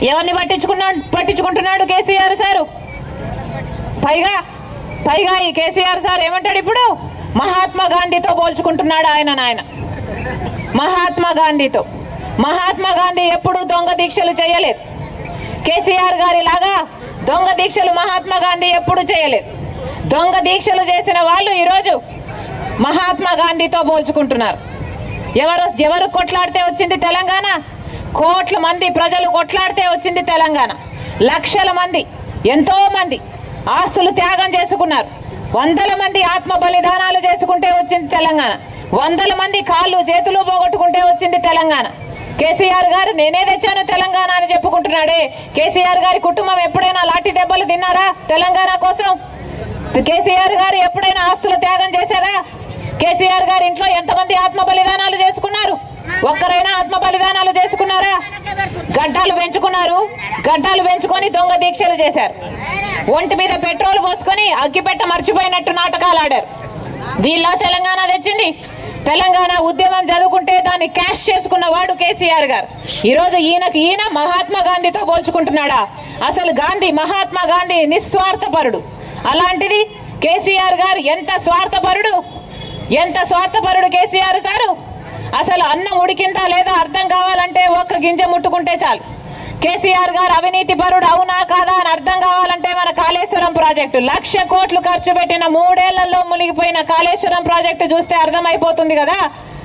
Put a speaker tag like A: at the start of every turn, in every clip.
A: ఎవరిని పట్టించుకున్నాడు పట్టించుకుంటున్నాడు కేసీఆర్ సారు పైగా పైగా ఈ కేసీఆర్ సార్ ఏమంటాడు ఇప్పుడు మహాత్మా గాంధీతో పోల్చుకుంటున్నాడు ఆయన నాయన మహాత్మా గాంధీతో మహాత్మా గాంధీ ఎప్పుడు దొంగ దీక్షలు చేయలేదు కేసీఆర్ గారి లాగా దొంగ దీక్షలు మహాత్మా గాంధీ ఎప్పుడు చేయలేదు దొంగ దీక్షలు చేసిన వాళ్ళు ఈరోజు మహాత్మా గాంధీతో పోల్చుకుంటున్నారు ఎవరు ఎవరు కొట్లాడితే వచ్చింది తెలంగాణ కోట్ల మంది ప్రజలు కొట్లాడితే వచ్చింది తెలంగాణ లక్షల మంది ఎంతో మంది ఆస్తులు త్యాగం చేసుకున్నారు వందల మంది ఆత్మ బలిదానాలు చేసుకుంటే వచ్చింది తెలంగాణ వందల మంది కాళ్ళు చేతులు పోగొట్టుకుంటే వచ్చింది తెలంగాణ కేసీఆర్ గారు నేనే తెచ్చాను తెలంగాణ అని చెప్పుకుంటున్నాడే కేసీఆర్ గారి కుటుంబం ఎప్పుడైనా లాఠీ దెబ్బలు తిన్నారా తెలంగాణ కోసం కేసీఆర్ గారు ఎప్పుడైనా ఆస్తుల త్యాగం చేశారా కేసీఆర్ గారి ఇంట్లో ఎంతమంది ఆత్మ బలిదానాలు చేసుకున్నారు ఒక్కరైనా ఆత్మ బలిదానాలు చేసుకున్నారా గడ్డాలు పెంచుకున్నారు గడ్డాలు పెంచుకొని దొంగ దీక్షలు చేశారు ఒంటి మీద పెట్రోల్ పోసుకొని అగ్గిపెట్ట మర్చిపోయినట్టు నాటకాలు ఆడారు వీళ్ళ తెలంగాణ తెచ్చింది తెలంగాణ ఉద్యమం చదువుకుంటే దాన్ని క్యాష్ చేసుకున్న వాడు కేసీఆర్ గారు ఈ రోజు ఈయనకి ఈయన మహాత్మా గాంధీతో పోల్చుకుంటున్నాడా అసలు గాంధీ మహాత్మా గాంధీ నిస్వార్థపరుడు అలాంటిది కేసీఆర్ గారు ఎంత స్వార్థపరుడు ఎంత స్వార్థపరుడు కేసీఆర్ సారు అసలు అన్నం ఉడికిందా లేదా అర్థం కావాలంటే ఒక్క గింజ ముట్టుకుంటే చాలు కేసీఆర్ గారు అవినీతి పరుడు అవునా కాదా అని అర్థం కావాలంటే మన కాళేశ్వరం ప్రాజెక్టు లక్ష కోట్లు ఖర్చు పెట్టిన మూడేళ్లలో మునిగిపోయిన కాళేశ్వరం ప్రాజెక్టు చూస్తే అర్థమైపోతుంది కదా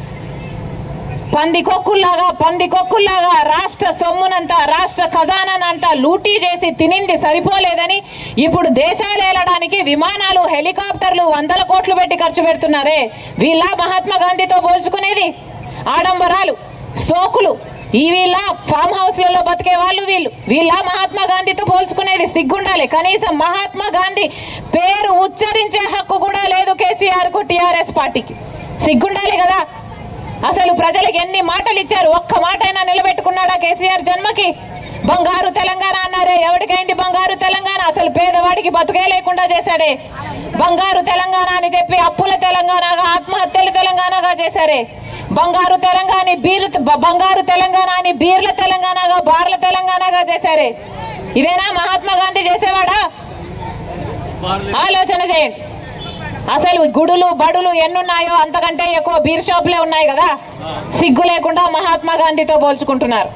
A: పంది కొక్కుల్లాగా పంది కొక్కుల్లాగా రాష్ట్ర సొమ్మునంతా రాష్ట్ర ఖజానానంతా లూటీ చేసి తినింది సరిపోలేదని ఇప్పుడు దేశాలు ఏలడానికి విమానాలు హెలికాప్టర్లు వందల కోట్లు పెట్టి ఖర్చు పెడుతున్నారే వీళ్ళ మహాత్మా గాంధీతో పోల్చుకునేది ఆడంబరాలు సోకులు ఈ వీళ్ళ ఫామ్ హౌస్లలో బతికే వాళ్ళు వీళ్ళు వీళ్ళ మహాత్మా గాంధీతో పోల్చుకునేది సిగ్గుండాలి కనీసం మహాత్మా గాంధీ పేరు ఉచ్చరించే హక్కు కూడా లేదు కేసీఆర్ కు టిఆర్ఎస్ పార్టీకి సిగ్గుండాలి కదా అసలు ప్రజలకు ఎన్ని మాటలు ఇచ్చారు ఒక్క మాట అయినా నిలబెట్టుకున్నాడా కేసీఆర్ జన్మకి బంగారు తెలంగాణ అన్నారే ఎవరికైంది బంగారు తెలంగాణ అసలు పేదవాడికి బతుకే లేకుండా చేశాడే బంగారు తెలంగాణ అని చెప్పి అప్పుల తెలంగాణగా ఆత్మహత్యల తెలంగాణగా చేశారే బంగారు తెలంగాణ బీర్ బ- బంగారు తెలంగాణ అని బీర్ల తెలంగాణగా బార్ల తెలంగాణగా చేశారే ఇదేనా మహాత్మా గాంధీ చేసేవాడా ఆలోచన చేయండి అసలు గుడులు బడులు ఎన్నున్నాయో అంతకంటే ఎక్కువ బీర్ షాపులే ఉన్నాయి కదా సిగ్గు లేకుండా మహాత్మా గాంధీతో పోల్చుకుంటున్నారు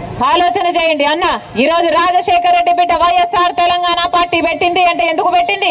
A: ఆలోచన చేయండి అన్న ఈ రోజు రాజశేఖర రెడ్డి బిడ్డ వైఎస్ఆర్ తెలంగాణ పార్టీ పెట్టింది అంటే ఎందుకు పెట్టింది